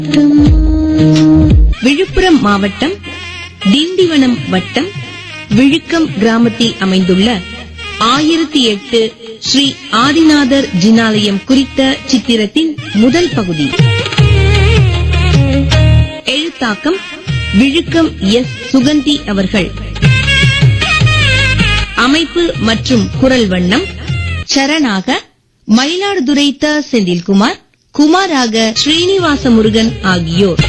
விழுப்புரம் மாவட்டம் திண்டிவனம் வட்டம் விழுக்கம் கிராமத்தில் அமைந்துள்ள ஆயிரத்தி எட்டு ஸ்ரீ ஆதிநாதர் ஜினாலயம் குறித்த சித்திரத்தின் முதல் பகுதி எழுத்தாக்கம் விழுக்கம் எஸ் சுகந்தி அவர்கள் அமைப்பு மற்றும் குரல் வண்ணம் சரணாக மயிலாடுதுறை த செந்தில்குமார் குமாராக ஸ்ரீனிவாச முருகன் ஆகியோர்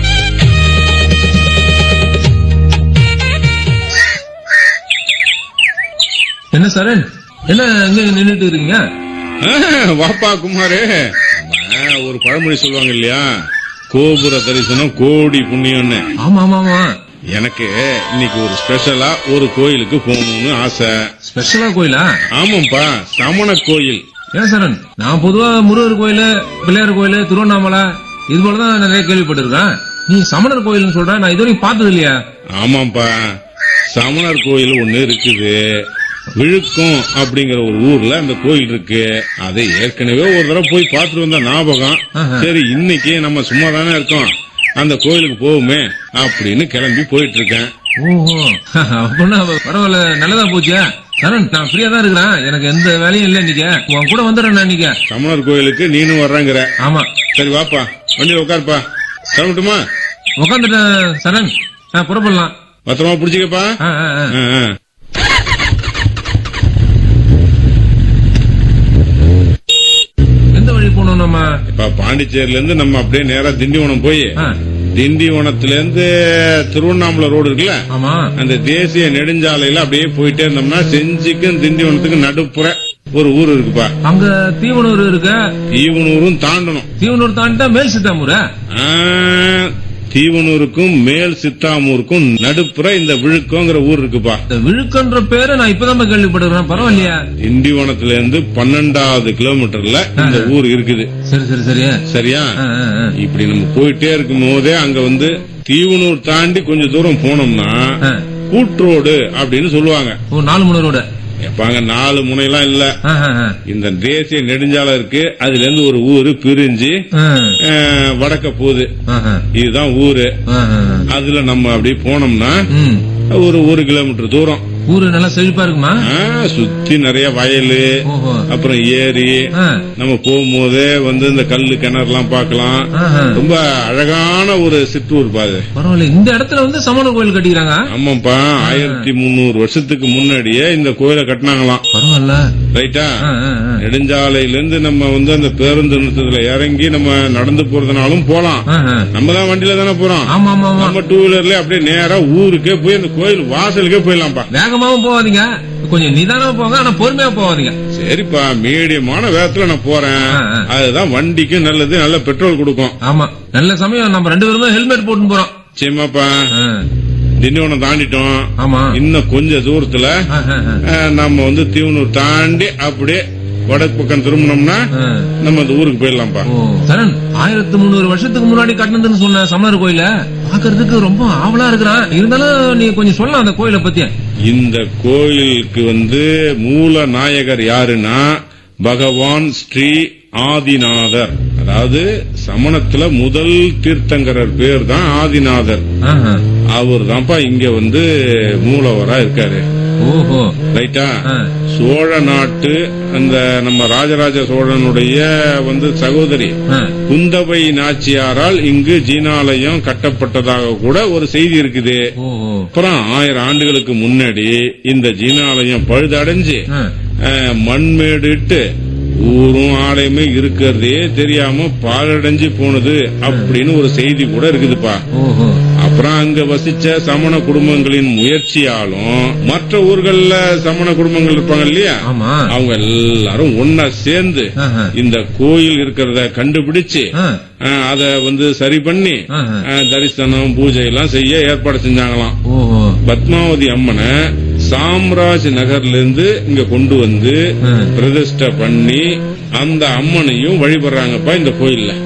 என்ன சரண் என்ன இங்க நின்னுட்டு இருக்கீங்க ஆ, வாப்பா குமாரு ஆ, ஒரு பழமொழி சொல்லுவாங்க இல்லையா கோபுர தரிசனம் கோடி புண்ணியம்னு ஆமா ஆமா ஆமா எனக்கு இன்னைக்கு ஒரு ஸ்பெஷலா ஒரு கோயிலுக்கு போகணும்னு ஆசை ஸ்பெஷலா கோயிலா ஆமாப்பா சமண கோயில் ஏன் சரண் நான் பொதுவா முருகர் கோயிலு பிள்ளையார் கோயிலு திருவண்ணாமலை இது போலதான் நிறைய கேள்விப்பட்டிருக்கேன் நீ சமணர் கோயில்னு சொல்ற நான் இது வரைக்கும் பார்த்தது இல்லையா ஆமாப்பா சமணர் கோயில் ஒண்ணு இருக்குது விழுக்கம் அப்படிங்கிற ஒரு ஊர்ல அந்த கோயில் இருக்கு அதை ஏற்கனவே ஒரு தடவை போய் பார்த்துட்டு வந்த ஞாபகம் ஆஹா. சரி இன்னைக்கு நம்ம சும்மா தானே இருக்கோம் அந்த கோயிலுக்கு போவோமே அப்படின்னு கிளம்பி போயிட்டு இருக்கேன் ஓஹோ அப்படின்னா பரவாயில்ல நல்லதா போச்சு சரண் நான் ஃப்ரீயா தான் இருக்கிறேன் எனக்கு எந்த வேலையும் இல்ல இன்னைக்கு உன் கூட வந்துடுறேன் நான் இன்னைக்கு சமணர் கோயிலுக்கு நீனும் வர்றங்கிற ஆமா சரி வாப்பா வண்டியில உட்காருப்பா கிளம்பட்டுமா உக்காந்துட்டேன் சரண் ஆ, புறப்படலாம் பத்திரமா பிடிச்சிக்கப்பா ஆ, ஆ, ஆ. ஆ, ஆ. எந்த வழி போகணும் நம்ம இப்ப பாண்டிச்சேரியில இருந்து நம்ம அப்படியே நேரா திண்டிவனம் போய் ஆ, திண்டிவனத்துல இருந்து திருவண்ணாமலை ரோடு இருக்குல்ல ஆமா அந்த தேசிய நெடுஞ்சாலையில அப்படியே போயிட்டே இருந்தோம்னா செஞ்சிக்கும் திண்டிவனத்துக்கும் நடுப்புற ஒரு ஊர் இருக்குப்பா அங்க தீவனூர் இருக்கு தீவனூரும் தாண்டணும் தீவனூர் தாண்டிட்டா மேல் சித்தாமூரா ஆ, தீவனூருக்கும் மேல் சித்தாமூருக்கும் நடுப்புற இந்த விழுக்கோங்கிற ஊர் இருக்குப்பா இந்த விழுக்கன்ற பேரை நான் இப்பதான் கேள்விப்படுறேன் பரவாயில்லையா திண்டிவனத்துல இருந்து பன்னெண்டாவது கிலோமீட்டர்ல இந்த ஊர் இருக்குது சரி சரி சரி சரியா ஆ, ஆ, ஆ. இப்படி நம்ம போயிட்டே இருக்கும் போதே அங்க வந்து தீவனூர் தாண்டி கொஞ்சம் தூரம் போனோம்னா ஆ. கூட்ரோடு அப்படின்னு சொல்லுவாங்க ஓ நாலு மணி ரோடு எப்பாங்க நாலு முனையெல்லாம் இல்ல ஆ, ஆ, ஆ. இந்த தேசிய நெடுஞ்சாலை இருக்கு அதுல இருந்து ஒரு ஊரு பிரிஞ்சு ஆ, அஹ், வடக்க போகுது ஆ, ஆ. இதுதான் ஊரு ஆ, ஆ, ஆ. அதுல நம்ம அப்படி போனோம்னா ம். ஒரு ஒரு கிலோமீட்டர் தூரம் ஊரு நல்லா செழிப்பா இருக்குமா ஆ, சுத்தி நிறைய வயலு ஓஹோ அப்புறம் ஏரி ஆ, நம்ம போகும்போதே வந்து இந்த கல்லு கிணறுலாம் பார்க்கலாம் ஆ, ஆ. ரொம்ப அழகான ஒரு சிற்றூர் பாது பரவாயில்ல இந்த இடத்துல வந்து சமண கோயில் கட்டிக்கிறாங்க ஆமாப்பா ஆயிரத்தி முன்னூறு வருஷத்துக்கு முன்னாடியே இந்த கோயிலை கட்டினாங்களாம் பரவாயில்ல ரைட்டா ஆ, ஆ, ஆ. நெடுஞ்சாலையில இருந்து நம்ம வந்து அந்த பேருந்து நிறுத்தத்துல இறங்கி நம்ம நடந்து போறதுனாலும் போலாம் ஆ, ஆ. நம்ம தான் வண்டியில தானே போறோம் ஆமா ஆமா ஆமா நம்ம டூ வீலர்ல அப்படியே நேரா ஊருக்கே போய் அந்த கோயில் வாசலுக்கே போயிடலாம்ப்பா வேகமாவும் போகாதீங்க கொஞ்சம் நிதானமா போங்க ஆனா பொறுமையா போகாதீங்க சரிப்பா மீடியமான வேகத்துல நான் போறேன் ஆ, ஆ. அதுதான் வண்டிக்கும் நல்லது நல்ல பெட்ரோல் கொடுக்கும் ஆமா நல்ல சமயம் நம்ம ரெண்டு பேரும் ஹெல்மெட் போட்டு போறோம் சரிமாப்பா ஆ, திண்டிவனம் தாண்டிட்டோம் ஆமா இன்னும் கொஞ்ச தூரத்துல ஆ, ஆ, ஆ. அஹ், நம்ம வந்து தீவனூர் தாண்டி அப்படியே வடக்கு பக்கம் திரும்பினோம்னா ஆ. நம்ம அந்த ஊருக்கு போயிடலாம்ப்பா ஓ சரண் ஆயிரத்தி முந்நூறு வருஷத்துக்கு முன்னாடி கட்டினதுன்னு சொன்ன சமணர் கோயில பாக்குறதுக்கு ரொம்ப ஆவலா இருக்கிறான் இருந்தாலும் நீ கொஞ்சம் சொல்லலாம் அந்த கோயிலை பத்தி இந்த கோயிலுக்கு வந்து மூல நாயகர் யாருன்னா பகவான் ஸ்ரீ ஆதிநாதர் அதாவது சமணத்துல முதல் தீர்த்தங்கரர் பேர் தான் ஆதிநாதர் ஆஹா. அவர் தான்ப்பா இங்க வந்து மூலவரா இருக்காரு ஓஹோ ரைட்டா ஆ. சோழ நாட்டு அந்த நம்ம ராஜராஜ சோழனுடைய வந்து சகோதரி ஆ. குந்தவை நாச்சியாரால் இங்கு ஜீனாலயம் கட்டப்பட்டதாக கூட ஒரு செய்தி இருக்குது ஓஹோ அப்புறம் ஆயிரம் ஆண்டுகளுக்கு முன்னாடி இந்த ஜீனாலயம் பழுதடைஞ்சு ஆ. அஹ், மண்மேடு இட்டு ஊரும் ஆலயமே இருக்கிறதே தெரியாம பாழடைஞ்சு போனது அப்படின்னு ஒரு செய்தி கூட இருக்குதுப்பா ஓஹோ அப்புறம் அங்க வசிச்ச சமண குடும்பங்களின் முயற்சியாலும் மற்ற ஊர்கள்ல சமண குடும்பங்கள் இருப்பாங்க இல்லையா ஆமா அவங்க எல்லாரும் ஒன்னா சேர்ந்து ஆஹா. இந்த கோயில் இருக்கிறத கண்டுபிடிச்சு ஆ. அஹ், அத வந்து சரி பண்ணி ஆஹா. அஹ், தரிசனம் பூஜை எல்லாம் செய்ய ஏற்பாடு செஞ்சாங்களாம் ஓஹோ பத்மாவதி அம்மனை சாம்ராஜ் நகர்ல இருந்து இங்க கொண்டு வந்து ம். பிரதிஷ்டை பண்ணி அந்த அம்மனையும் வழிபடுறாங்கப்பா இந்த கோயில்ல